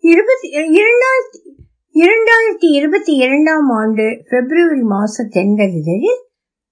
இருபத்தி இரண்டாயிரத்தி இரண்டாயிரத்தி இருபத்தி இரண்டாம் ஆண்டு பிப்ரவரி மாச தென்றலிதழில்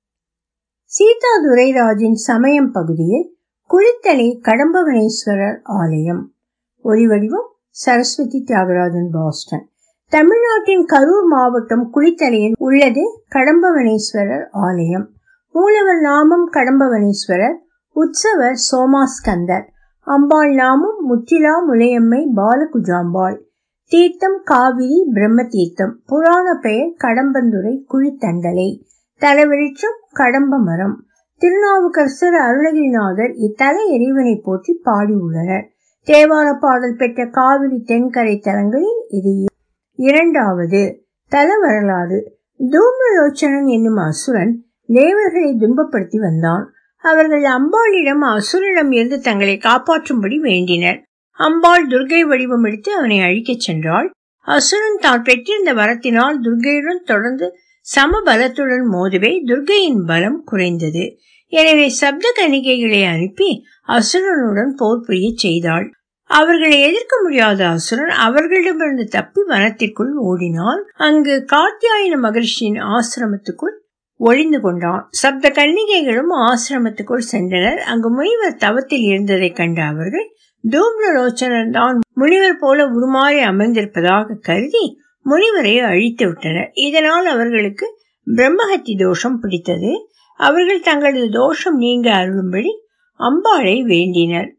சீதா துரைராஜின் சமயம் பகுதியில் குளித்தலை கடம்பவனேஸ்வரர் ஆலயம் ஒலிவடிவம் சரஸ்வதி தியாகராஜன் பாஸ்டன் தமிழ்நாட்டின் கரூர் மாவட்டம் குளித்தலையில் உள்ளது கடம்பவனேஸ்வரர் ஆலயம் மூலவர் நாமம் கடம்பவனேஸ்வரர் உற்சவர் சோமாஸ்கந்தர் அம்பாள் நாமம் முத்திலா முலையம்மை பாலகுஜாம்பாள் தீர்த்தம் காவிரி பிரம்ம தீர்த்தம் புராண பெயர் கடம்பந்துறை குழித்தண்டலை தலவிருட்சம் கடம்ப மரம் திருநாவுக்கரசர் அருணகிரிநாதர் இத்தல இறைவனை போற்றி பாடியுள்ளனர் தேவார பாடல் பெற்ற காவிரி தென்கரை தலங்களில் இது இரண்டாவது தல வரலாறு தூமலோச்சனன் என்னும் அசுரன் தேவர்களை துன்பப்படுத்தி வந்தான் அவர்கள் அம்பாளிடம் அசுரனிடம் இருந்து தங்களை காப்பாற்றும்படி வேண்டினர் அம்பாள் துர்கை வடிவம் எடுத்து அவனை அழிக்கச் சென்றாள் அசுரன் தான் பெற்றிருந்த வரத்தினால் துர்கையுடன் தொடர்ந்து சம பலத்துடன் மோதவே துர்கையின் பலம் குறைந்தது எனவே சப்த கணிகைகளை அனுப்பி அசுரனுடன் போர் புரிய செய்தாள் அவர்களை எதிர்க்க முடியாத அசுரன் அவர்களிடமிருந்து தப்பி வனத்திற்குள் ஓடினான் அங்கு காத்தியாயன மகர்ஷியின் ஆசிரமத்துக்குள் ஒளிந்து கொண்டான் சப்த கன்னிகைகளும் ஆசிரமத்துக்குள் சென்றனர் அங்கு முனிவர் தவத்தில் இருந்ததை கண்ட அவர்கள் தூம்ரலோச்சனர் தான் முனிவர் போல உருமாறி அமர்ந்திருப்பதாக கருதி முனிவரை அழித்து விட்டனர் இதனால் அவர்களுக்கு பிரம்மஹத்தி தோஷம் பிடித்தது அவர்கள் தங்களது தோஷம் நீங்க அருளும்படி அம்பாளை வேண்டினர்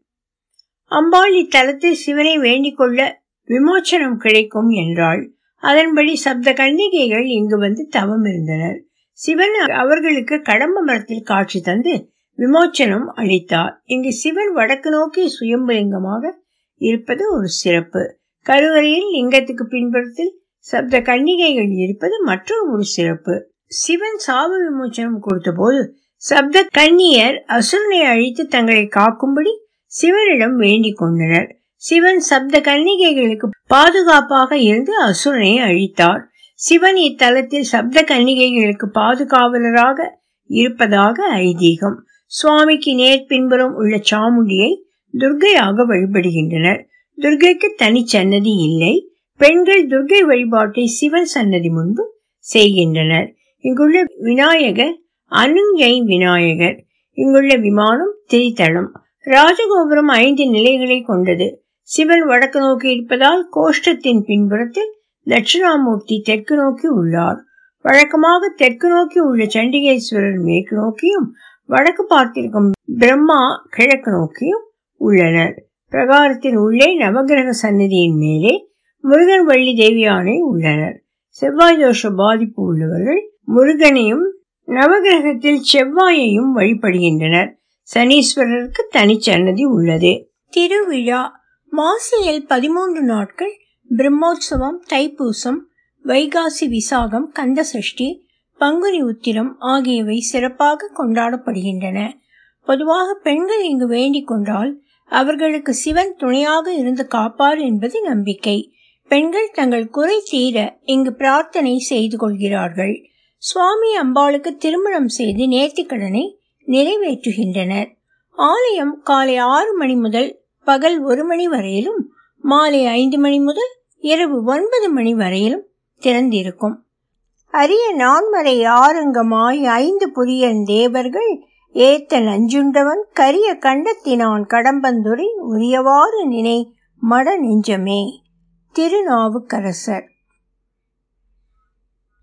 அம்பாள் இத்தலத்தில் சிவனை வேண்டிக் கொள்ள விமோச்சனம் கிடைக்கும் என்றாள் அதன்படி சப்த கன்னிகைகள் இங்கு வந்து தவம் இருந்தனர் சிவன் அவர்களுக்கு கடம்ப மரத்தில் காட்சி தந்து விமோச்சனம் அளித்தார் இங்கு சிவன் வடக்கு நோக்கி சுயம்பலிங்கமாக இருப்பது ஒரு சிறப்பு கருவறையில் லிங்கத்துக்கு பின்புறத்தில் சப்த கன்னிகைகள் இருப்பது மற்றொரு ஒரு சிறப்பு சிவன் சாப விமோச்சனம் கொடுத்த போது சப்த கன்னியர் அசுரனை அழித்து தங்களை காக்கும்படி சிவனிடம் வேண்டிக் கொண்டனர் சிவன் சப்த கன்னிகைகளுக்கு பாதுகாப்பாக இருந்து அசுரனை அழித்தார் சிவன் இத்தலத்தில் சப்த கன்னிகைகளுக்கு பாதுகாவலராக இருப்பதாக ஐதீகம் சுவாமிக்கு நேர் பின்புறம் உள்ள சாமுண்டியை துர்கையாக வழிபடுகின்றனர் துர்கைக்கு தனி சன்னதி இல்லை பெண்கள் துர்கை வழிபாட்டை சிவன் சன்னதி முன்பு செய்கின்றனர் இங்குள்ள விநாயகர் அனுஞ்சை விநாயகர் இங்குள்ள விமானம் திரிதளம் ராஜகோபுரம் ஐந்து நிலைகளை கொண்டது சிவன் வடக்கு நோக்கி இருப்பதால் கோஷ்டத்தின் பின்புறத்தில் தட்சிணாமூர்த்தி தெற்கு நோக்கி உள்ளார் வழக்கமாக தெற்கு நோக்கி உள்ள சண்டிகேஸ்வரர் மேற்கு நோக்கியும் வடக்கு பார்த்திருக்கும் பிரம்மா கிழக்கு நோக்கியும் உள்ளனர் பிரகாரத்தின் உள்ளே நவகிரக சன்னதியின் மேலே முருகன் வள்ளி தேவியானை உள்ளனர் செவ்வாய் தோஷ பாதிப்பு உள்ளவர்கள் முருகனையும் நவகிரகத்தில் செவ்வாயையும் வழிபடுகின்றனர் சனீஸ்வரருக்கு தனிச்சன்னதி உள்ளது திருவிழா மாசியில் பதிமூன்று நாட்கள் பிரம்மோற்சவம் தைப்பூசம் வைகாசி விசாகம் கந்தசஷ்டி பங்குனி உத்திரம் ஆகியவை சிறப்பாக கொண்டாடப்படுகின்றன பொதுவாக பெண்கள் இங்கு வேண்டிக் கொண்டால் அவர்களுக்கு சிவன் துணையாக இருந்து காப்பார் என்பது நம்பிக்கை பெண்கள் தங்கள் குறை தீர இங்கு பிரார்த்தனை செய்து கொள்கிறார்கள் சுவாமி அம்பாளுக்கு திருமணம் செய்து நேர்த்திக்கடனை நிறைவேற்றுகின்றனர் ஆலயம் காலை ஆறு மணி முதல் பகல் ஒரு மணி வரையிலும் மாலை ஐந்து மணி முதல் இரவு ஒன்பது மணி வரையிலும் திறந்திருக்கும் அரிய நான்மறை ஆரங்கமாய் ஐந்து புரியன் தேவர்கள் ஏத்த நஞ்சுண்டவன் கரிய கண்டத்தினான் கடம்பந்துரை உரியவாறு நினை மட நெஞ்சமே திருநாவுக்கரசர்